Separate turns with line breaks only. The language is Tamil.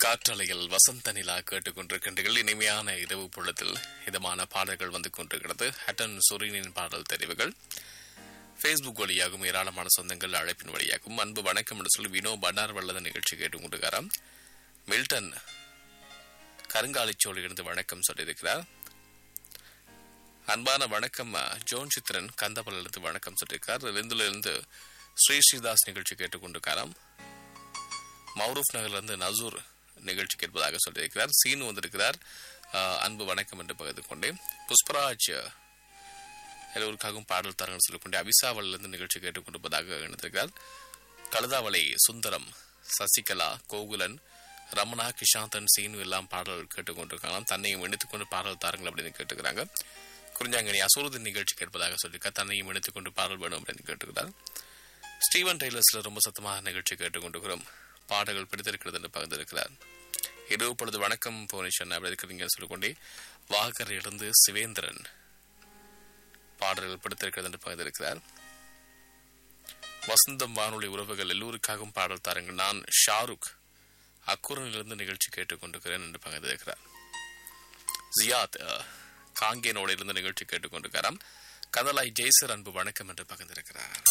காற்றலையில் வசந்த நிலா கேட்டுக்கொண்டிருக்கின்றீர்கள் இனிமையான இரவு பொழுதில் இதமான பாடல்கள் வந்து கொண்டிருக்கிறது ஹட்டன் சுரீனின் பாடல் தெரிவுகள் ஃபேஸ்புக் வழியாகவும் ஏராளமான சொந்தங்கள் அழைப்பின் வழியாகவும் அன்பு வணக்கம் என்று சொல்லி வினோ பண்டார் வல்லத நிகழ்ச்சி கேட்டுக்கொண்டிருக்கிறார் மில்டன் கருங்காலிச்சோழிலிருந்து வணக்கம் சொல்லியிருக்கிறார் அன்பான வணக்கம் ஜோன் சித்திரன் கந்தபலிருந்து வணக்கம் சொல்லியிருக்கிறார் இருந்து ஸ்ரீ ஸ்ரீதாஸ் நிகழ்ச்சி கேட்டுக்கொண்டிருக்காராம் மௌரூப் நகர்லேருந்து நசூர் நிகழ்ச்சி கேட்பதாக சொல்லியிருக்கிறார் சீனு வந்திருக்கிறார் ஆஹ், அன்பு வணக்கம் என்று பகிர்ந்து கொண்டேன் புஷ்பராஜ் எல்லோருக்காகவும் பாடல் தரங்கள் சொல்லிக்கொண்டே அபிசாவலிருந்து நிகழ்ச்சி கேட்டுக்கொண்டிருப்பதாக இணைந்திருக்கிறார் கழுதாவளை சுந்தரம் சசிகலா கோகுலன் ரமணா கிஷாந்தன் சீனு எல்லாம் பாடல் கேட்டுக்கொண்டிருக்கலாம் தன்னையும் இணைத்துக் கொண்டு பாடல் தாருங்கள் அப்படின்னு கேட்டுக்கிறாங்க குறிஞ்சாங்கனி அசூருதின் நிகழ்ச்சி கேட்பதாக சொல்லியிருக்கார் தன்னையும் இணைத்துக் கொண்டு பாடல் வேணும் அப்படின்னு கேட்டுக்கிறார் ஸ்டீவன் டெய்லர்ஸ்ல ரொம்ப சத்தமாக நிகழ்ச்சி கேட்டுக்கொண்டிருக்கிறோம் பாடல்கள் பிடித்திருக்கிறது என்று பகிர்ந்திருக்கிறார் இரவு பொழுது வணக்கம் புவனேஸ்வரன் அப்படி இருக்கிறீங்கன்னு சொல்லிக்கொண்டே வாகரையிலிருந்து சிவேந்திரன் பாடல்கள் பிடித்திருக்கிறது என்று பகிர்ந்திருக்கிறார் வசந்தம் வானொலி உறவுகள் எல்லோருக்காகவும் பாடல் தாருங்கள் நான் ஷாருக் அக்குரனிலிருந்து நிகழ்ச்சி கேட்டுக்கொண்டிருக்கிறேன் என்று பகிர்ந்திருக்கிறார் ஜியாத் அஹ், காங்கேனோட இருந்து நிகழ்ச்சி கேட்டுக்கொண்டிருக்கிறாராம் கதலாய் ஜெய்சர் அன்பு வணக்கம் என்று பகிர்ந்திருக்கிறார்